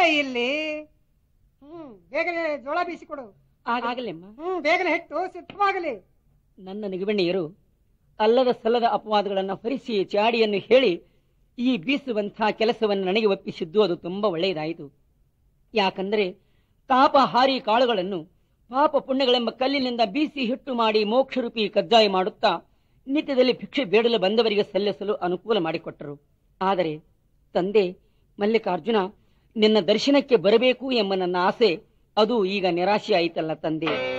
ಇಲ್ಲಿ ಹ್ಮ್ ಬೇಗನೆ ಜೋಳ ಬೀಸಿಕೊಡು ಆಗಲೆಮ್ಮ ಹ್ಮ್ ಬೇಗನೆ ಹಿಟ್ಟು ಸಿದ್ಧವಾಗಲಿ ನನ್ನ ನಿಗಮಣಿಯರು ಅಲ್ಲದ ಸಲ್ಲದ ಅಪವಾದಗಳನ್ನು ಹೊರಿಸಿ ಚಾಡಿಯನ್ನು ಹೇಳಿ ಈ ಬೀಸುವಂತಹ ಕೆಲಸವನ್ನು ನನಗೆ ಒಪ್ಪಿಸಿದ್ದು ಅದು ತುಂಬಾ ಒಳ್ಳೆಯದಾಯಿತು ಯಾಕಂದರೆ ತಾಪ ಹಾರಿ ಕಾಳುಗಳನ್ನು ಪಾಪ ಪುಣ್ಯಗಳೆಂಬ ಕಲ್ಲಿನಿಂದ ಬೀಸಿ ಹಿಟ್ಟು ಮಾಡಿ ಮೋಕ್ಷರೂಪಿ ಕಜ್ಜಾಯ ಮಾಡುತ್ತಾ ನಿತ್ಯದಲ್ಲಿ ಭಿಕ್ಷೆ ಬೇಡಲು ಬಂದವರಿಗೆ ಸಲ್ಲಿಸಲು ಅನುಕೂಲ ಮಾಡಿಕೊಟ್ಟರು ಆದರೆ ತಂದೆ ಮಲ್ಲಿಕಾರ್ಜುನ ನಿನ್ನ ದರ್ಶನಕ್ಕೆ ಬರಬೇಕು ಎಂಬ ನನ್ನ ಆಸೆ ಅದು ಈಗ ನಿರಾಶೆ ಆಯಿತಲ್ಲ ತಂದೆ